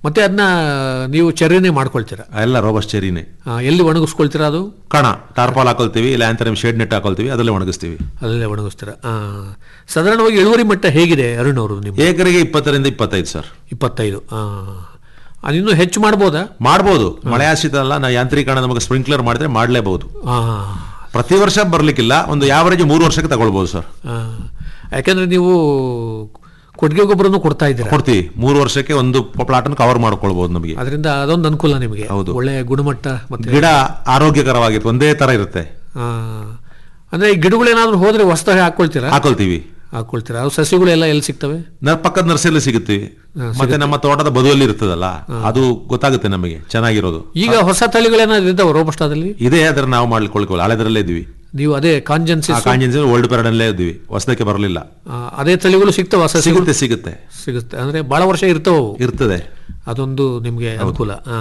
ಮತ್ತೆ ಅದನ್ನ ನೀವು ಚೆರ್ರಿನೇ ಮಾಡ್ಕೊಳ್ತೀರಾ ಎಲ್ಲ ರೋಬಸ್ಟ್ ಚೆರಿನೇ ಆ, ಎಲ್ಲಿ ಒಣಗಿಸ್ಕೊಳ್ತೀರಾ ಅದು ಕಣ ಟಾರ್ಪಾಲ್ ಹಾಕೊಳ್ತೀವಿ ಇಲ್ಲ ಆಂತರಿಮ್ ಶೇಡ್ ನೆಟ್ ಹಾಕೊಳ್ತೀವಿ ಅದರಲ್ಲೇ ಒಣಗಿಸ್ತೀವಿ ಅಲ್ಲೇ ಒಣಗಿಸ್ತೀರಾ ಆ, ಸಾಧಾರಣವಾಗಿ ಇಳುವರಿ ಮಟ್ಟ ಹೇಗಿದೆ ಅರುಣ್ ಅವರು ನಿಮ್ಮ ಏಕರಿಗೆ ಇಪ್ಪತ್ತರಿಂದ ಇಪ್ಪತ್ತೈದು ಸರ್ ಇಪ್ಪತ್ತೈದು ಆ. ಅದಿನ್ನೂ ಹೆಚ್ಚು ಮಾಡ್ಬೋದಾ ಮಾಡ್ಬೋದು ಮಳೆ ಆಶ್ರಿತ ಅಲ್ಲ ನಾವು ಯಾಂತ್ರೀಕರಣ ನಮಗೆ ಸ್ಪ್ರಿಂಕ್ಲರ್ ಮಾಡಿದ್ರೆ ಮಾಡಲೇಬಹುದು ಆ, ಪ್ರತಿ ವರ್ಷ ಬರ್ಲಿಕ್ಕಿಲ್ಲ ಒಂದು ಯಾವರೇಜ್ ಮೂರು ವರ್ಷಕ್ಕೆ ತಗೊಳ್ಬೋದು ಸರ್ ಆ. ಯಾಕಂದ್ರೆ ನೀವು ಕೊಟ್ಟಿಗೆ ಗೊಬ್ಬರನು ಕೊಡ್ತಾ ಇದ್ದೀರಾ ಕೊಡ್ತೀವಿ ಮೂರು ವರ್ಷಕ್ಕೆ ಒಂದು ಪ್ಲಾಟನ್ನು ಕವರ್ ಮಾಡ್ಕೊಳ್ಬಹುದು ನಮಗೆ ಅದರಿಂದ ಅದೊಂದು ಅನುಕೂಲ ನಿಮಗೆ ಹೌದು. ಒಳ್ಳೆ ಗುಣಮಟ್ಟ ಮತ್ತೆ ಗಿಡ ಆರೋಗ್ಯಕರವಾಗಿರುತ್ತೆ ಒಂದೇ ತರ ಇರುತ್ತೆ ಆ, ಅಂದ್ರೆ ಈ ಗಿಡಗಳೇನಾದ್ರೂ ಹೋದ್ರೆ ಹೊಸದಾಗಿ ಹಾಕೊಳ್ತೀರಾ ಹಾಕೊಳ್ತೀವಿ ಹಾಕೊಳ್ತೀರಾ ಅವು ಸಸಿಗಳೆಲ್ಲ ಎಲ್ಲಿ ಸಿಗ್ತವೆ ನ- ಪಕ್ಕದ ನರ್ಸರಿಯಲ್ಲಿ ಸಿಗುತ್ತೀವಿ ಮತ್ತೆ ನಮ್ಮ ತೋಟದ ಬದುವಲ್ಲಿ ಇರ್ತದಲ್ಲ ಅದು ಗೊತ್ತಾಗುತ್ತೆ ನಮಗೆ ಚೆನ್ನಾಗಿರೋದು ಈಗ ಹೊಸ ತಳಿಗಳೇನಾದ್ರು ಇದ್ದಾವೆ ರೋಬಸ್ಟಾದಲ್ಲಿ ಇದೇ ಅದರ ನಾವು ಮಾಡ್ಕೊಳ್ಕೊಳ್ಳಿ ಹಳೆದರಲ್ಲೇ ಇದ್ವಿ ನೀವು ಅದೇ ಕಾಂಜನ್ಸಿಸ್ ಆ ಕಾಂಜಿನ್ಸ್ ಓಲ್ಡ್ ಪೆರಡಲ್ಲೇ ಇದ್ವಿ ಹೊಸದಕ್ಕೆ ಬರಲಿಲ್ಲ ಅದೇ ತಳಿಗಳು ಸಿಗ್ತವೆ ಹೊಸ ಸಿಗುತ್ತೆ ಸಿಗುತ್ತೆ ಸಿಗುತ್ತೆ ಅಂದ್ರೆ ಬಹಳ ವರ್ಷ ಇರ್ತವೆ ಅವು ಇರ್ತದೆ ಅದೊಂದು ನಿಮಗೆ ಅನುಕೂಲ ಆ.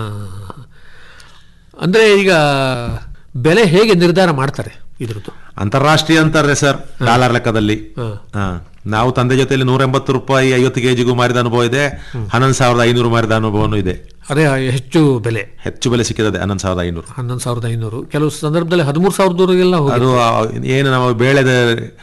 ಅಂದ್ರೆ ಈಗ ಬೆಲೆ ಹೇಗೆ ನಿರ್ಧಾರ ಮಾಡ್ತಾರೆ ಇದ್ರದ್ದು ಅಂತಾರಾಷ್ಟ್ರೀಯ ಅಂತಾರೆ ಸರ್ ಡಾಲರ್ ಲೆಕ್ಕದಲ್ಲಿ ಹಾ. ಹಾ. ನಾವು ತಂದೆ ಜೊತೆಲಿ ನೂರ ಎಂಬತ್ತು ರೂಪಾಯಿ ಐವತ್ತು ಕೆಜಿಗೂ ಮಾರಿದ ಅನುಭವ ಇದೆ ಹನ್ನೊಂದು ಸಾವಿರದ ಐನೂರು ಮಾರಿದ ಅನುಭವನೂ ಇದೆ ಅದೇ ಹೆಚ್ಚು ಬೆಲೆ ಹೆಚ್ಚು ಬೆಲೆ ಸಿಕ್ಕಿದೆ ಹನ್ನೊಂದು ಸಾವಿರದ ಐನೂರು ಹನ್ನೊಂದು ಸಾವಿರದ ಐನೂರು ಕೆಲವು ಸಂದರ್ಭದಲ್ಲಿ ಹದಿಮೂರು ಸಾವಿರದವರೆಗೆಲ್ಲ ಹೋಗಿ ಅದು ಆ, ಏನು ನಾವು ಬೇಳೆದ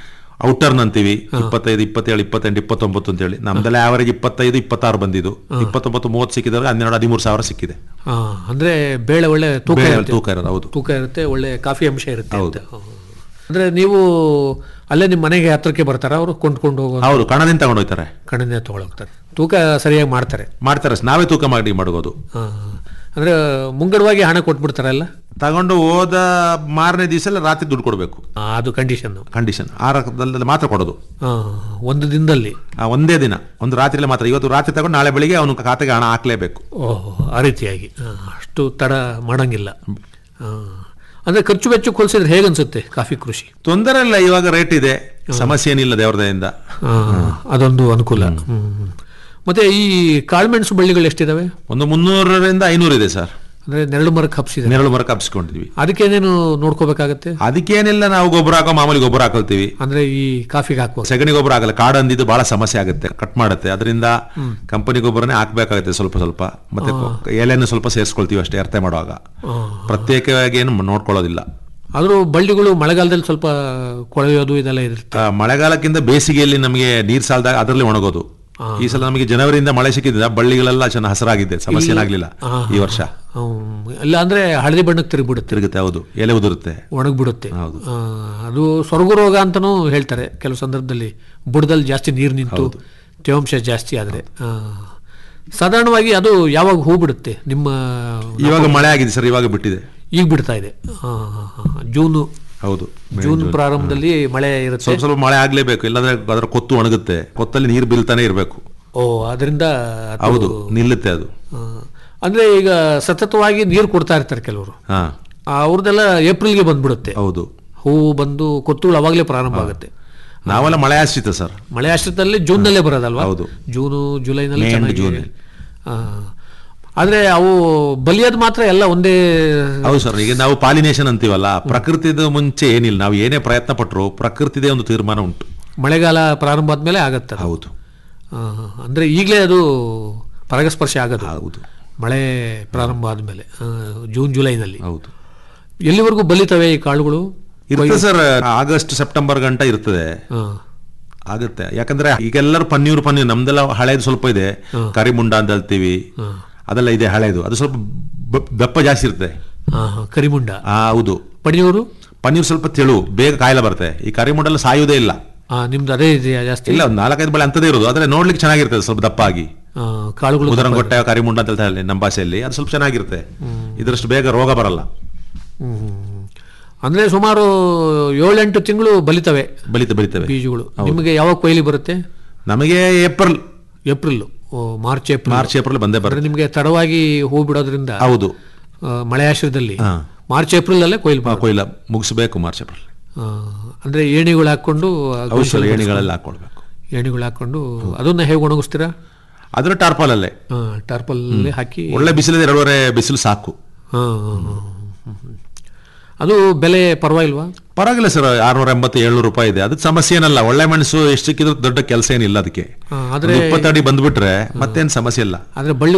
ಔಟರ್ನ್ ಅಂತೀವಿ ಇಪ್ಪತ್ತೈದು ಇಪ್ಪತ್ತೇಳು ಇಪ್ಪತ್ತೆಂಟು ಇಪ್ಪತ್ತೊಂಬತ್ತು ಅಂತೇಳಿ ನಮ್ದೆಲ್ಲ ಆವರೇಜ್ ಇಪ್ಪತ್ತೈದು ಇಪ್ಪತ್ತಾರು ಬಂದಿದ್ದು ಇಪ್ಪತ್ತೊಂಬತ್ತು ಮೂವತ್ತು ಸಿಕ್ಕಿದ್ರೆ ಹನ್ನೆರಡು ಹದಿಮೂರು ಸಾವಿರ ಸಿಕ್ಕಿದೆ ಆ, ಅಂದ್ರೆ ಬೇಳೆ ಒಳ್ಳೆ ತೂಕ ಬೇಳೆ ಇರುತ್ತೆ ತೂಕ ಇರೋದು ಹೌದು ತೂಕ ಇರುತ್ತೆ ಒಳ್ಳೆ ಕಾಫಿ ಅಂಶ ಇರುತ್ತೆ ಅಂತ. ಹಾ. ಅಂದ್ರೆ ನೀವು ಅಲ್ಲೇ ನಿಮ್ಮ ಮನೆಗೆ ಹತ್ರಕ್ಕೆ ಬರ್ತಾರ ಅವರು ಕೊಂಡ್ಕೊಂಡು ಹೋಗೋ ಹೌದು ಕಣದಿಂದ ತಗೊಂಡೋಗ್ತಾರೆ ಕಣ್ಣನ್ನೇ ತಗೊಳೋಗ್ತಾರೆ ತೂಕ ಸರಿಯಾಗಿ ಮಾಡ್ತಾರೆ ಮಾಡ್ತಾರೆ ನಾವೇ ತೂಕ ಮಾಡಿ ಮಾಡೋದು ಆ, ಅಂದ್ರೆ ಮುಂಗಡವಾಗಿ ಹಣ ಕೊಟ್ಬಿಡ್ತಾರಲ್ಲ ತಗೊಂಡು ಹೋದ ಮಾರನೇ ದಿವಸ ರಾತ್ರಿ ದುಡ್ಡು ಕೊಡಬೇಕು ಆ, ಅದು ಕಂಡೀಷನ್ ಕಂಡೀಷನ್ ಆ ರಕದಲ್ಲಿ ಮಾತ್ರ ಕೊಡೋದು ಒಂದು ದಿನದಲ್ಲಿ ಆ ಒಂದೇ ದಿನ ಒಂದು ರಾತ್ರಿಯಲ್ಲಿ ಮಾತ್ರ ಇವತ್ತು ರಾತ್ರಿ ತಗೊಂಡು ನಾಳೆ ಬೆಳಿಗ್ಗೆ ಅವನು ಖಾತೆಗೆ ಹಣ ಹಾಕ್ಲೇಬೇಕು ಓಹೋ ಆ ರೀತಿಯಾಗಿ ಆ, ಅಷ್ಟು ತಡ ಮಾಡಂಗಿಲ್ಲ ಆ, ಅಂದ್ರೆ ಖರ್ಚು ವೆಚ್ಚ ಹೋಲಿಸಿದ್ರೆ ಹೇಗನ್ಸುತ್ತೆ ಕಾಫಿ ಕೃಷಿ ತೊಂದರೆ ಇಲ್ಲ ಇವಾಗ ರೇಟ್ ಇದೆ ಸಮಸ್ಯೆ ಏನಿಲ್ಲ ದೇವ್ರದಯಿಂದ ಆ, ಅದೊಂದು ಅನುಕೂಲ ಹ್ಮ್. ಮತ್ತೆ ಈ ಕಾಳುಮೆಣಸು ಬಳ್ಳಿಗಳು ಎಷ್ಟಿದಾವೆ ಒಂದು ಮುನ್ನೂರರಿಂದ ಐನೂರು ಇದೆ ಸರ್ ಅಂದ್ರೆ ನೆರಳು ಮರಕ್ಕೆ ಹಬ್ಸಿದೆ ನೆರಳು ಮರಕ್ಕೆ ಹಬ್ಸ್ಕೊಂಡಿದ್ವಿ ಅದಕ್ಕೇನೇನು ನೋಡ್ಕೋಬೇಕಾಗತ್ತೆ ಅದಕ್ಕೇನಿಲ್ಲ ನಾವು ಗೊಬ್ಬರ ಹಾಕೋ ಮಾಮೂಲಿ ಗೊಬ್ಬರ ಹಾಕೊಳ್ತೀವಿ ಅಂದ್ರೆ ಈ ಕಾಫಿಗೆ ಹಾಕುವ ಸಗಣಿ ಗೊಬ್ಬರ ಆಗಲ್ಲ ಕಾಡು ಅಂದಿದ್ದು ಬಹಳ ಸಮಸ್ಯೆ ಆಗುತ್ತೆ ಕಟ್ ಮಾಡುತ್ತೆ ಅದರಿಂದ ಕಂಪನಿ ಗೊಬ್ಬರನೇ ಹಾಕ್ಬೇಕಾಗುತ್ತೆ ಸ್ವಲ್ಪ ಸ್ವಲ್ಪ ಮತ್ತೆ ಕೊ- ಎಲೆಯನ್ನು ಸ್ವಲ್ಪ ಸೇರಿಸ್ಕೊಳ್ತೀವಿ ಅಷ್ಟೇ ಅರ್ಥ ಮಾಡುವಾಗ ಪ್ರತ್ಯೇಕವಾಗಿ ಏನು ನೋಡ್ಕೊಳ್ಳೋದಿಲ್ಲ ಆದ್ರೂ ಬಳ್ಳಿಗಳು ಮಳೆಗಾಲದಲ್ಲಿ ಸ್ವಲ್ಪ ಕೊಳೆಯೋದು ಇದೆಲ್ಲ ಇರುತ್ತೆ ಆ, ಮಳೆಗಾಲಕ್ಕಿಂತ ಬೇಸಿಗೆಯಲ್ಲಿ ನಮಗೆ ನೀರ್ ಸಾಲದಾಗ ಅದರಲ್ಲಿ ಒಣಗೋದು ಈ ಸಲ ನಮಗೆ ಜನವರಿಯಿಂದ ಮಳೆ ಸಿಕ್ಕಿದ್ದ ಬಳ್ಳಿಗಳೆಲ್ಲ ಚೆನ್ನಾಗಿ ಹಸರಾಗಿದೆ ಸಮಸ್ಯೆ ಏನಾಗ್ಲಿಲ್ಲ ಈ ವರ್ಷ ಹ್ಮ್. ಇಲ್ಲ ಅಂದ್ರೆ ಹಳದಿ ಬಣ್ಣಕ್ಕೆ ತಿರುಗಿಬಿಡುತ್ತೆ ತಿರುಗುತ್ತೆ ಹೌದು ಎಲೆ ಉದುರುತ್ತೆ ಒಣಗ್ಬಿಡುತ್ತೆ ಹೌದು. ಆ, ಅದು ಸ್ವರ್ಗ ರೋಗ ಅಂತಾನೂ ಹೇಳ್ತಾರೆ ಕೆಲವು ಸಂದರ್ಭದಲ್ಲಿ ಬುಡದಲ್ಲಿ ಜಾಸ್ತಿ ನೀರು ನಿಂತು ತೇವಾಂಶ ಜಾಸ್ತಿ ಆದ್ರೆ ಆ, ಸಾಧಾರಣವಾಗಿ ಅದು ಯಾವಾಗ ಹೂ ಬಿಡುತ್ತೆ ನಿಮ್ಮ ಇವಾಗ ಮಳೆ ಆಗಿದೆ ಸರ್ ಇವಾಗ ಬಿಟ್ಟಿದೆ ಈಗ ಬಿಡ್ತಾ ಇದೆ ಆ, ಆ, ಆ, ಜೂನು ಹೌದು ಜೂನ್ ಪ್ರಾರಂಭದಲ್ಲಿ ಮಳೆ ಇರುತ್ತೆ ಸ್ವಲ್ಪ ಸ್ವಲ್ಪ ಮಳೆ ಆಗ್ಲೇಬೇಕು ಇಲ್ಲಾಂದ್ರೆ ಅದರ ಕೊತ್ತು ಒಣಗುತ್ತೆ ಕೊತ್ತಲ್ಲಿ ನೀರು ಬೀಳ್ತಾನೆ ಇರಬೇಕು ಓ ಅದರಿಂದ ಅದು- ಹೌದು ನಿಲ್ಲುತ್ತೆ ಅದು ಆ, ಅಂದ್ರೆ ಈಗ ಸತತವಾಗಿ ನೀರು ಕೊಡ್ತಾ ಇರ್ತಾರೆ ಕೆಲವರು ಹಾ ಅವ್ರದ್ದೆಲ್ಲ ಏಪ್ರಿಲ್ಗೆ ಬಂದ್ಬಿಡುತ್ತೆ ಹೌದು ಹೂವು ಬಂದು ಕೊತ್ತುಗಳು ಅವಾಗಲೇ ಪ್ರಾರಂಭ ಆಗುತ್ತೆ ನಾವೆಲ್ಲ ಮಳೆ ಆಶ್ರಿತ ಸರ್ ಮಳೆ ಆಶ್ರಿತದಲ್ಲಿ ಜೂನ್ನಲ್ಲೇ ಬರೋದಲ್ವಾ ಹೌದು. ಜೂನು ಜುಲೈನಲ್ಲಿ ಮೇ and ಚೆನ್ನಾಗಿ ಜೂನ್. ಆ, ಆದ್ರೆ ಅವು ಬಲಿಯೋದು ಮಾತ್ರ ಎಲ್ಲ ಒಂದೇ ಹೌದು ಸರ್ ಈಗ ನಾವು ಪಾಲಿನೇಷನ್ ಅಂತೀವಲ್ಲ ಪ್ರಕೃತಿದ ಮುಂಚೆ ಏನಿಲ್ಲ ನಾವು ಏನೇ ಪ್ರಯತ್ನ ಪಟ್ಟರು ಪ್ರಕೃತಿದೇ ಒಂದು ತೀರ್ಮಾನ ಉಂಟು ಮಳೆಗಾಲ ಪ್ರಾರಂಭ ಆದ್ಮೇಲೆ ಆಗತ್ತೆ ಅದು. ಹೌದು ಆ, ಅಂದ್ರೆ ಈಗಲೇ ಅದು ಪರಾಗಸ್ಪರ್ಶ ಆಗೋದು ಹೌದು ಮಳೆ ಪ್ರಾರಂಭ ಆದ್ಮೇಲೆ ಆ, ಜೂನ್ ಜುಲೈನಲ್ಲಿ ಹೌದು ಎಲ್ಲಿವರೆಗೂ ಬಲಿತವೆ ಈ ಕಾಳುಗಳು ಇರ್ತದೆ ಸರ್ ಆಗಸ್ಟ್ ಸೆಪ್ಟೆಂಬರ್ ಗಂಟ ಇರ್ತದೆ ಆ, ಆಗುತ್ತೆ ಯಾಕಂದ್ರೆ ಈಗೆಲ್ಲರೂ ಪನ್ನೀರು ಪನ್ನೀರು ನಮ್ದೆಲ್ಲ ಹಳೇದು ಸ್ವಲ್ಪ ಇದೆ ಕರಿಮುಂಡ ಅಂತ ಹೇಳ್ತೀವಿ ಅದೆಲ್ಲ ಇದೆ ಹಳೇದು ಅದು ಸ್ವಲ್ಪ ಬ- ದಪ್ಪ ಜಾಸ್ತಿ ಇರುತ್ತೆ ಆ, ಕರಿಮುಂಡ ಆ ಹೌದು ಪಡಿಯೂರು ಪನ್ನೀರ್ ಸ್ವಲ್ಪ ತೆಳು ಬೇಗ ಕಾಯಿಲೆ ಬರುತ್ತೆ ಈ ಕರಿಮುಂಡೆಲ್ಲ ಸಾಯುವುದೇ ಇಲ್ಲ ಆ, ನಿಮ್ದು ಅದೇ ಇದೆಯಾ ಜಾಸ್ತಿ ಇಲ್ಲ ಒಂದು ನಾಲ್ಕೈದು ಬಳೆ ಅಂತದೇ ಇರೋದು ಆದ್ರೆ ನೋಡ್ಲಿಕ್ಕೆ ಚೆನ್ನಾಗಿರ್ತದೆ ಸ್ವಲ್ಪ ದಪ್ಪ ಆಗಿ ಆ, ಕಾಳುಗಳು ಉದರಂಗೊಟ್ಟೆ ಕರಿಮುಂಡ ಅಂತ ಹೇಳ್ತಾರೆ ನಮ್ಮ ಭಾಷೆಯಲ್ಲಿ ಅದು ಸ್ವಲ್ಪ ಚೆನ್ನಾಗಿರುತ್ತೆ ಇದರಷ್ಟು ಬೇಗ ರೋಗ ಬರಲ್ಲ ಹ್ಮ್. ಅಂದ್ರೆ ಸುಮಾರು ಏಳೆಂಟು ತಿಂಗಳು ಬಲಿತವೆ ಬಲಿತ ಬಲಿತವೆ ಬೀಜಗಳು ನಿಮಗೆ ಯಾವಾಗ ಕೊಯ್ಲಿ ಬರುತ್ತೆ ನಮಗೆ ಏಪ್ರಿಲ್ ಏಪ್ರಿಲ್ ಓ, ಮಾರ್ಚ್ ಏಪ್ರಿಲ್ ಮಾರ್ಚ್ ಏಪ್ರಿಲ್ ಬಂದೇ ಅಂದ್ರೆ ಬರುತ್ತೆ ನಿಮಗೆ ತಡವಾಗಿ ಹೂ ಬಿಡೋದ್ರಿಂದ ಹೌದು ಆ, ಮಳೆ ಆಶ್ರಯದಲ್ಲಿ ಹಾ. ಮಾರ್ಚ್ ಏಪ್ರಿಲ್ ಅಲ್ಲೇ ಕೊಯ್ಲು ಆ, ಬರೋದು. ಕೊಯ್ಲ ಮುಗಿಸ್ಬೇಕು ಮಾರ್ಚ್ ಏಪ್ರಿಲ್ ಆ, ಅಂದ್ರೆ ಏಣಿಗಳು ಹಾಕೊಂಡು ಆ ಔಷಧ ಏಣಿಗಳೆಲ್ಲ ಹಾಕೊಳ್ಬೇಕು ಏಣಿಗಳು ಹಾಕೊಂಡು ಅದನ್ನ ಹೇಗೆ ಒಣಗಿಸ್ತೀರಾ ಅದ್ರ ಟಾರ್ಪಾಲ್ ಅಲ್ಲೇ ಟಾರ್ಪಲ್ ಹಾಕಿ ಒಳ್ಳೆ ಬಿಸಿಲಿದೆ ಎರಡೂವರೆ ಬಿಸಿಲು ಸಾಕು ಹಾ, ಹಾ, ಹಾ, ಹಾ, ಹಾ. ಅದು ಬೆಲೆ ಪರವಾಗಿಲ್ವಾ ಪರವಾಗಿಲ್ಲ ಸರ್ ಆರ್ನೂರ ಎಂಬತ್ತು ಏಳ್ನೂರು ರೂಪಾಯಿ ಇದೆ ಅದಕ್ಕೆ ಸಮಸ್ಯೆ ಏನಲ್ಲ ಒಳ್ಳೆ ಮೆಣಸು ಎಷ್ಟು ಸಿಕ್ಕಿದ್ರು ದೊಡ್ಡ ಕೆಲಸ ಏನಿಲ್ಲ ಅದಕ್ಕೆ ಆ, ಆದ್ರೆ ಒಂದು ಇಪ್ಪತ್ತು ಅಡಿ ಬಂದ್ಬಿಟ್ರೆ ಮತ್ತೇನು ಸಮಸ್ಯೆ ಇಲ್ಲ ಆದ್ರೆ ಬಳ್ಳಿ